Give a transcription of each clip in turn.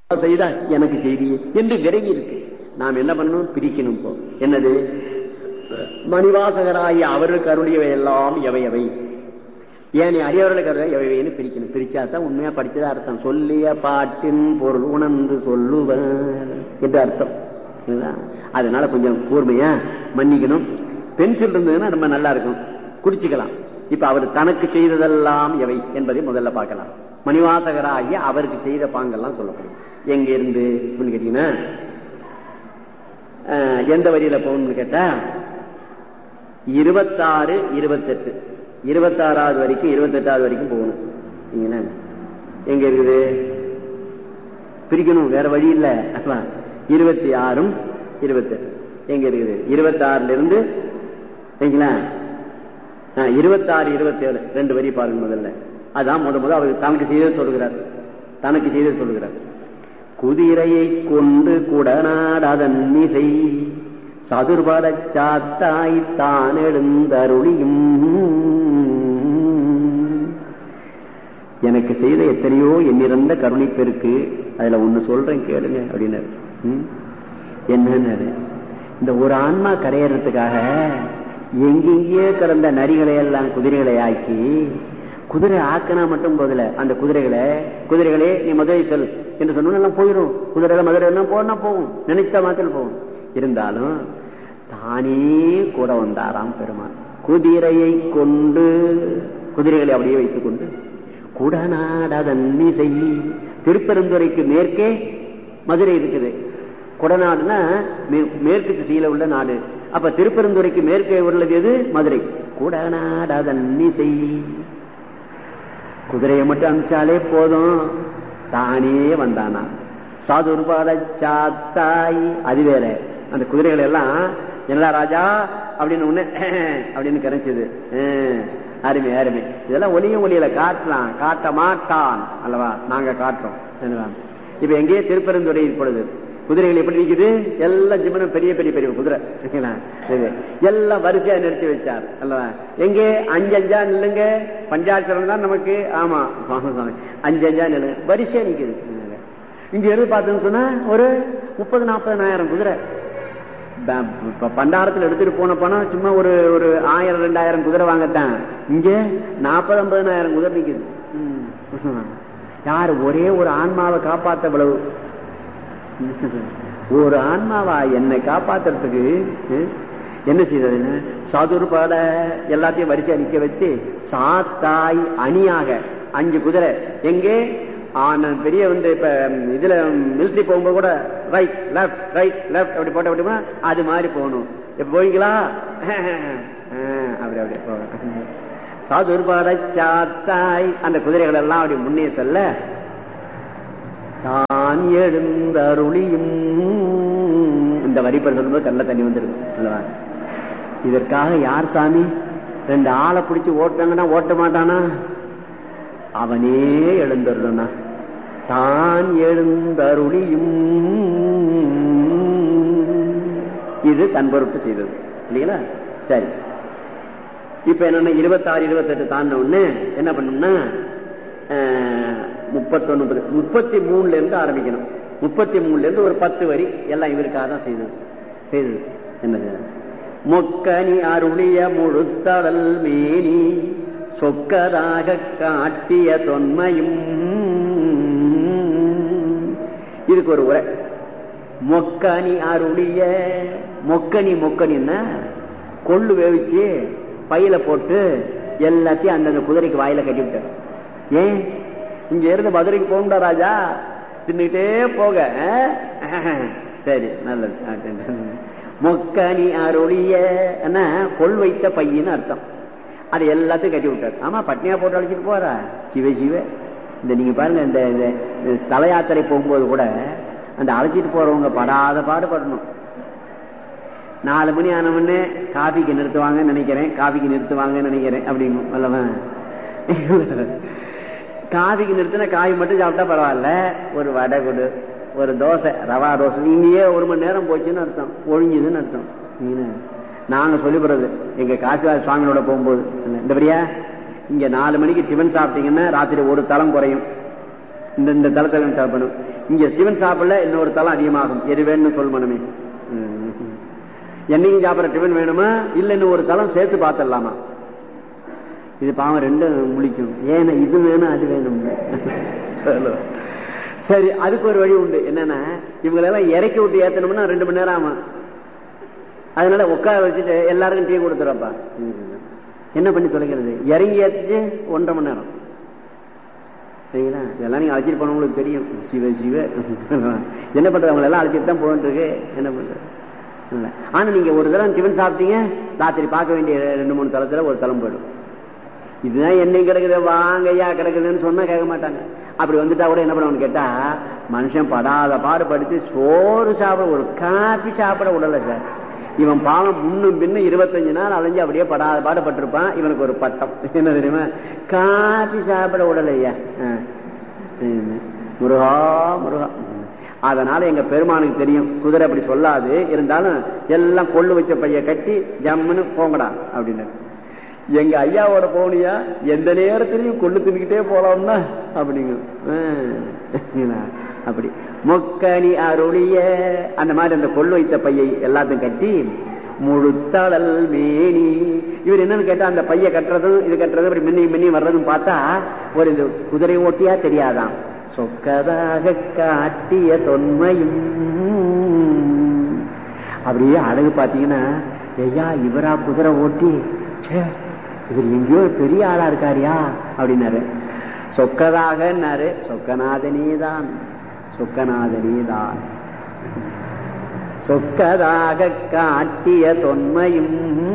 செய்தா எனக்கு செய்தி என்று விரவி இருக்கு நாம் என்ன பண்ணணும் பிரிக்கணும் இப்போ என்னது மணிவாசகராகிய அவர்களுக்கு அருளியவை எல்லாம் எவை எவை ஏன் அரியவர்களுக்கு அருளிய எவைன்னு பிரிக்கணும் பிரிச்சா தான் உண்மையா படிச்சதா அர்த்தம் சொல்லிய பாட்டின் பொருள் உணர்ந்து சொல்லுவர் என்று அர்த்தம் சரிங்களா? அதனால கொஞ்சம் கூர்மையா மன்னிக்கணும் பென்சில் இருந்ததுன்னா ரொம்ப நல்லா இருக்கும் குறிச்சுக்கலாம் இப்ப அவர் தனக்கு செய்ததெல்லாம் எவை என்பதை முதல்ல பார்க்கலாம் மணிவாசகராகிய அவருக்கு செய்த பாங்கெல்லாம் சொல்லப்படும் எங்க இருந்து அப்படின்னு கேட்டீங்கன்னா அஹ், எந்த வரியில போகணும்னு கேட்டா இருபத்தாறு இருபத்தெட்டு இருபத்தாறாவது வரைக்கும் இருபத்தெட்டாவது வரைக்கும் போகணும் நீங்க எங்க இருக்குது பிரிக்கணும் வேற வழி இல்ல அப்பா, இருபத்தி ஆறும் இருபத்தெட்டு எங்க இருக்குது இருபத்தி ஆறுல இருந்து சரிங்களா ஆ, இருபத்தாறு இருபத்தி ஏழு ரெண்டு வரி பாருங்க முதல்ல அதான் முத முத அவர் தனக்கு செய்தது சொல்லுகிறார் தனக்கு செய்தது சொல்லுகிறார் குதிரையை கொண்டு குடநாடதன் மிசை சதுர்படச் சாத்தாய் தான் எழுந்தருளியும் எனக்கு செய்த எத்தனையோ எண்ணிறந்த கருணை பெருக்கு அதுல ஒண்ணு சொல்றேன் கேளுங்க அப்படின்னாரு ம்? என்னன்னாரு இந்த ஒரு ஆன்மா கரையறதுக்காக எங்கெங்கேயோ கிடந்த நரிகளை எல்லாம் குதிரைகளை ஆக்கி குதிரை ஆக்கினா மட்டும் போதில்ல அந்த குதிரைகளை குதிரைகளே நீ மதுரை செல் என்று சொன்னா எல்லாம் போயிடும் குதிரை மதுரை எல்லாம் போனா போகும் நினைத்த மாதிரி போகும் இருந்தாலும் தானே கூட வந்தாராம் பெருமான் குதிரையை கொண்டு குதிரைகளை அப்படியே வைத்துக் கொண்டு குடநாடதன் இசை திருப்பெருந்துறைக்கு மேற்கே மதுரை இருக்குது குடநாடுனா மே- மேற்கு திசையில உள்ள நாடு அப்ப திருப்பெருந்துறைக்கு மேற்கே உள்ளது எது மதுரை குடநாடதன் இசை குதிரையை மட்டும் அனுப்பிச்சாலே போதும் தானே வந்தானா சாதுர்பாட சாத்தாய் அது வேற அந்த குதிரைகள் எல்லாம் என்னடா ராஜா அப்படின்னு ஒண்ணு அப்படின்னு கரைச்சது அருமை அருமை இதெல்லாம் ஒளியும் ஒளியில காட்டலாம் காட்ட மாட்டான் அல்லவா நாங்க காட்டுறோம் என்னவா? இப்ப எங்கேயே திருப்பெருந்துறை இப்பொழுது குதிரைகள் எப்படி நிக்குது எல்லாம் ஜிம்மனும் பெரிய பெரிய பெரிய குதிரை சரிங்களா? இது. எல்லாம் வரிசையா நிறுத்தி வச்சார் அல்லவா எங்கே அஞ்சு அஞ்சா நில்லுங்க பஞ்சாட்சரம் தான் நமக்கு ஆமா சுவாமி சுவாமி அஞ்சு அஞ்சா நில்லுங்க வரிசையா நிக்குது இங்க இருந்து பார்த்தோம்னு சொன்னா ஒரு முப்பது நாற்பதனாயிரம் குதிரை ப- ப- பண்டாரத்துல எடுத்துட்டு போன பணம் சும்மா ஒரு ஒரு ஆயிரம் ரெண்டாயிரம் குதிரை வாங்கத்தான் இங்க நாற்பது ஐம்பதனாயிரம் குதிரை நிக்குது ம். யாரு ஒரே ஒரு ஆன்மாவை காப்பாத்த இவ்வளவு ஒரு ஆன்மாவா என்னை காப்பாத்துறதுக்கு ம், என்ன செய்தது சதுர்பட எல்லாத்தையும் வரிசையா நிக்க வச்சு சாத்தாய் அணியாக அஞ்சு குதிரை எங்கே ஆனந்த் பெரிய வந்து இப்ப இதுல மிலிட்டரி போகும்போது கூட ரைட் லெஃப்ட் ரைட் லெஃப்ட் அப்படி போட்ட அப்படிமா அது மாதிரி போகணும் இப்ப போவீங்களா ஆ, அப்படி அப்படி போக சாதுர்பட சாத்தாய் அந்த குதிரைகள் எல்லாம் அப்படி முன்னே செல்ல தான் எழுந்தருளியும் இந்த வரிப்பர் சொல்லும்போது கல்ல தண்ணி வந்துருக்கு சொல்லுவா இதற்காக யார் சாமி ரெண்டு ஆளை பிடிச்சு ஓட்டுறாங்கன்னா ஓட்ட மாட்டானா அவனே எழுந்தருளனா தான் எழுந்தருளியும் இது தன் பொறுப்பு செய்தது இல்லைங்களா சரி இப்ப என்னன்னா இருபத்தாறு இருபத்தெட்டு தாண்டின உடனே என்ன பண்ணணும்னா முப்பத்தொன்னு முப்பது முப்பத்தி மூணுல இருந்து ஆரம்பிக்கணும் முப்பத்தி மூணுல இருந்து ஒரு பத்து வரி எல்லாம் இவருக்காக தான் செய்தது செய்தது என்னது மொக்கனி அருளிய முழுத்தடல் மேனி சொக்கதாக காட்டிய தொன்மையும் இதுக்கு ஒரு உரை மொக்கனி அருளிய மொக்கனி மொக்கனின்னா கொள்ளு வேவிச்சு பையில போட்டு எல்லாத்தையும் அந்தந்த குதிரைக்கு வாயில கட்டி விட்டார் ஏன் இங்க இருந்து மதுரைக்கு போகண்டா ராஜா தின்னுட்டே போக அஹ்? சரி நல்லது மொக்கனி அருளிய என்ன கொள் வைத்த பையன்னு அர்த்தம் அது எல்லாத்தையும் கட்டி விட்டார் ஆமா பட்னியா போட்டு அழைச்சிட்டு போறா சிவ சிவ இந்த நீங்க பாருங்க இந்த இந்த- இந்த தல யாத்திரை போகும்போது கூட அந்த அழைச்சிட்டு போறவங்க படாத பாடுபடணும் நாலு மணி ஆன உடனே காபிக்கு நிறுத்துவாங்கன்னு நினைக்கிறேன் காபிக்கு நிறுத்துவாங்கன்னு நினைக்கிறேன் அப்படிங்கும் அல்லவன் காபிக்கு நிறுத்தின காய் மட்டும் சாப்பிட்டா பரவாயில்ல ஒரு வடை கொடு ஒரு தோசை ரவா தோசை இங்கேயே ஒரு மணி நேரம் போச்சுன்னு அர்த்தம் ஒழிஞ்சுதுன்னு அர்த்தம் நீங்க நாங்க சொல்லிப்படுறது எங்க காசிவாஜ சுவாமியோட போகும்போது இந்த பிரியா இங்க நாலு மணிக்கு டிஃபன் சாப்பிட்டீங்கன்னா ராத்திரி ஒரு தளம் குறையும் இந்த இந்த தளத்துல சாப்பிடணும் இங்க டிஃபன் சாப்பிடல இன்னொரு தளம் அதிகமாகும் எது வேணும்னு சொல்லணுமே என்னைக்கும் சாப்பிட்ற டிஃபன் வேணுமா இல்ல இன்னும் ஒரு தளம் சேர்த்து பார்த்துடலாமா இது பாவம் ரெண்டும் முழிக்கும் ஏன்னா இது வேணும் அது வேணும் சரி அதுக்கு ஒரு வழி உண்டு என்னன்னா இவங்களெல்லாம் இறக்கி விட்டு ஏத்தணும்னா ரெண்டு மணி நேரம் ஆகும் அதனால உட்கார வச்சுட்டு எல்லாருக்கும் டீ கொடுத்துறப்பா என்ன பண்ணி தொலைக்கிறது இறங்கி ஏத்துச்சு ஒன்றரை மணி நேரம் சரிங்களா இதெல்லாம் நீங்க அழைச்சிட்டு போனவங்களுக்கு தெரியும் சிவ சிவ என்ன பண்றது அவங்க எல்லாம் அழைச்சிட்டு தான் போயிட்டு இருக்கு என்ன பண்றது ஆனா நீங்க ஒரு தரம் டிஃபன் சாப்பிட்டீங்க ராத்திரி பார்க்க வேண்டிய ரெண்டு மூணு தளத்துல ஒரு தளம் போயிடும் இதுதான் என்னை கிடக்குது வாங்கய்யா கிடக்குதுன்னு சொன்னா கேட்க மாட்டாங்க அப்படி வந்துட்டா கூட என்ன பண்ணுவோம்னு கேட்டா மனுஷன் படாத பாடுபடுத்தி சோறு சாப்பிட ஒரு காப்பி சாப்பிட விடல சார் இவன் பாவம் முன்னும் பின்னும் இருபத்தஞ்சு நாள் அலைஞ்சு அப்படியே படாத பாடுபட்டிருப்பான் இவனுக்கு ஒரு பட்டம் என்ன தெரியுமா காப்பி சாப்பிட விடலையா முருகா முருகா அதனால எங்க பெருமானுக்கு தெரியும் குதிரை அப்படி சொல்லாது இருந்தாலும் எல்லாம் கொள்ளு வச்ச பைய கட்டி ஜம்முன்னு போங்கடா அப்படின்னு எங்க ஐயாவோட போனியா எந்த நேரத்திலையும் கொள்ளு தின்னுக்கிட்டே போலாம்னா அப்படிங்க அப்படி மொக்கனி அருளிய அந்த மாதிரி அந்த கொள்ளு வைத்த பையை எல்லாத்தையும் கட்டி முழுத்தளல் மேனி இவர் என்னன்னு கேட்டா அந்த பைய கட்டுறதும் இது கட்டுறதும் அப்படி மின்னி மின்னி வர்றதும் பார்த்தா ஒரு இந்த குதிரை ஓட்டியா தெரியாதாம் சொக்கதாக காட்டிய தொன்மையும் அப்படியே அழகு பாத்தீங்கன்னா ஐயா இவரா குதிரை ஓட்டி இவர் எங்கேயோ பெரிய ஆளா இருக்காரியா அப்படின்னாரு சொக்கதாகன்னாரு சொக்கநாதனேதான் சொக்கநாதனேதான் சொக்கதாக காட்டிய தொன்மையும்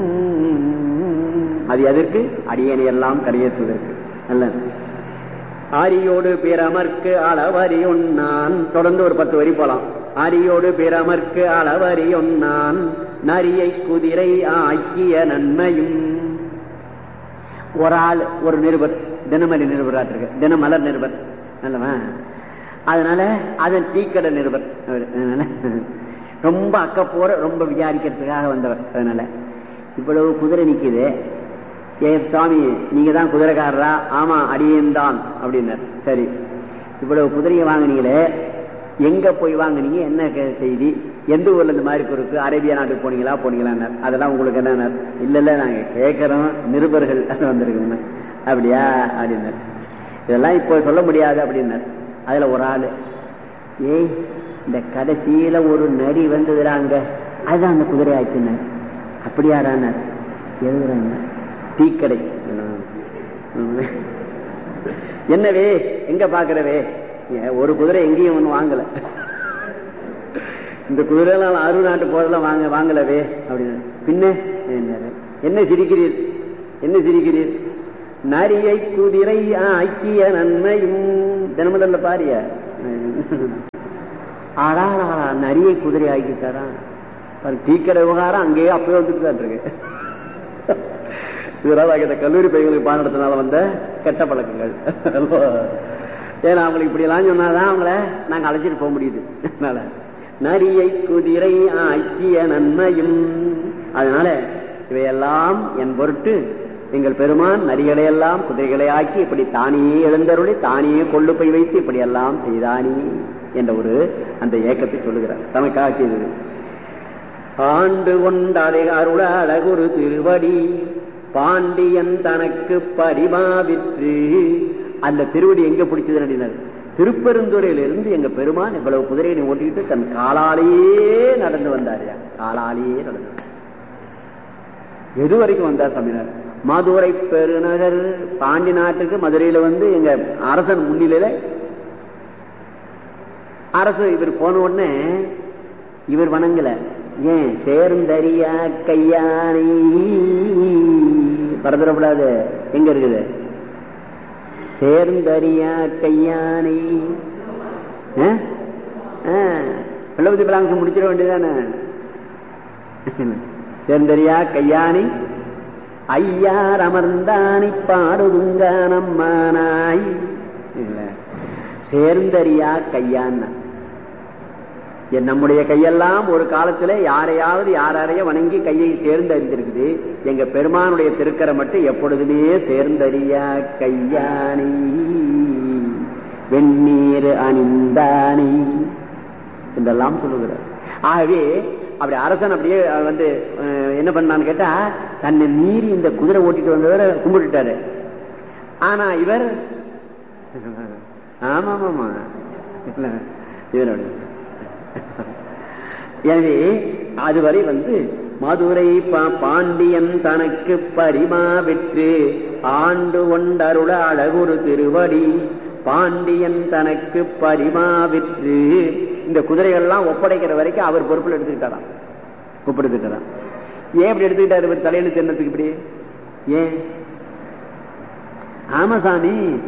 அது எதற்கு அடியணி எல்லாம் கரையேற்றுவதற்கு அல்ல ஆரியோடு பிறமர்க்கு அளவரி ஒன்னான் தொடர்ந்து ஒரு பத்து வரி போலாம் ஆரியோடு பிறமர்க்கு அளவரி ஒன்னான் நரியை குதிரை ஆக்கிய நன்மையும் ஒரு ஆள் ஒரு நிருபர் தினமலி நிருபராட்டிருக்கு தினமலர் நிருபர் நல்லவா அதனால அதன் டீக்கடை நிருபர் அதனால ரொம்ப அக்கப்போற ரொம்ப விசாரிக்கிறதுக்காக வந்தவர் அதனால இவ்வளவு குதிரை நிக்குது ஏ சுவாமி நீங்க தான் குதிரைக்காரரா ஆமா அடியேன் தான் அப்படின்னார் சரி இவ்வளவு குதிரையை வாங்கினீங்களே எங்க போய் வாங்கினீங்க என்ன செய்தி எந்த ஊர்ல இந்த மாதிரி இருக்கு அரேபியா நாட்டுக்கு போனீங்களா போனீங்களா அதெல்லாம் உங்களுக்கு என்ன இல்ல இல்ல நாங்க கேட்கறோம் நிருபர்கள் வந்திருக்கோம் அப்படியா அப்படின்னார் இதெல்லாம் இப்போ சொல்ல முடியாது அப்படின்னார் அதுல ஒரு ஆளு ஏய் இந்த கடைசியில ஒரு நரி வந்ததுறாங்க அதுதான் அந்த குதிரை ஆச்சுன்னார் அப்படியாடானார் எழுதுறாங்க டீக்கடை என்னவே எங்க பாக்குறவே ஒரு குதிரை எங்கேயும் ஒண்ணு வாங்கல இந்த குதிரை எல்லாம் அரு நாட்டு போதெல்லாம் வாங்க வாங்கலவே அப்படின்னு பின்ன என்ன சிரிக்கிறீர் என்ன சிரிக்கிறீர் நரியை குதிரை ஆக்கிய நன்மையும் தினமதல்ல பாரிய ஆடா நரியை குதிரை ஆக்கிட்டாரா டீக்கடை விவகாரம் அங்கேயே அப்பவே வந்துட்டு தான் இருக்கு இதெல்லாம் இந்த கல்லூரி பையங்களுக்கு பாடம் நடத்தினால வந்த கெட்ட பழக்கங்கள் ஏன்னா அவங்களுக்கு இப்படி எல்லாம் சொன்னாதான் அவங்கள நாங்க அழைச்சிட்டு போக முடியுது அதனால நரியை குதிரை ஆக்கிய நன்மையும் அதனால இவையெல்லாம் என் பொருட்டு எங்கள் பெருமான் நரிகளை எல்லாம் குதிரைகளை ஆக்கி இப்படி தானியே எழுந்தருளி தானியே கொள்ளு போய் வைத்து இப்படி எல்லாம் செய்தானி என்ற ஒரு அந்த ஏக்கத்தை சொல்லுகிறார் தனக்காக செய்தது ஆண்டு கொண்டாடை அருள அழகுரு திருவடி பாண்டியன் தனக்கு பரிமாவிற்று அந்த திருவடி எங்க பிடிச்சது நடினர் திருப்பெருந்துறையிலிருந்து எங்க பெருமான் இவ்வளவு குதிரையை ஓட்டிட்டு தன் காலாலேயே நடந்து வந்தாரியா காலாலேயே நடந்து எது வரைக்கும் வந்தார் சமையனர் மதுரை பெருநகர் பாண்டி நாட்டுக்கு மதுரையில வந்து எங்க அரசன் முன்னிலையில அரசு இவர் போன உடனே இவர் வணங்கல ஏன் சேர்ந்தறியா கையானை பரதரப்படாது எங்க இருக்குது சேர்ந்தறியா கையானை பிள்ளபதி பலாங்கம் முடிச்சிட வேண்டியதானே சேர்ந்தறியா கையானை ஐயார் அமர்ந்தானி பாடுதுங்க நம்மானாய் இல்ல சேர்ந்தறியா கையான்னா நம்முடைய கையெல்லாம் ஒரு காலத்துல யாரையாவது யாரைய வணங்கி கையை சேர்ந்து அறிந்திருக்குது எங்க பெருமானுடைய திருக்கரை மட்டும் எப்பொழுதுமே சேர்ந்தறியா கையானி வெந்நீர் அணிந்தானி என்றெல்லாம் சொல்லுகிறார் ஆகவே அப்படி அரசன் அப்படியே வந்து அஹ், என்ன பண்ணான்னு கேட்டா தன்னை மீறி இந்த குதிரை ஓட்டிட்டு வந்தவரை கும்பிட்டுட்டாரு ஆனா இவர் ஆமா ஆமா இல்ல இவரோட எனவே அதுவரை வந்து மதுரை பா- பாண்டியன் தனக்கு பரிமா விற்று ஆண்டு கொண்டருள அழகுரு திருவடி பாண்டியன் தனக்கு பரிமா விற்று இந்த குதிரைகள்லாம் ஒப்படைக்கிற வரைக்கும் அவர் பொறுப்புல எடுத்துக்கிட்டாராம் ஒப்படைத்துட்டாராம் ஏன் இப்படி எடுத்துக்கிட்டாரு இவர் தலையில தென்னத்துக்கு இப்படி ஏன் ஆமா சாமி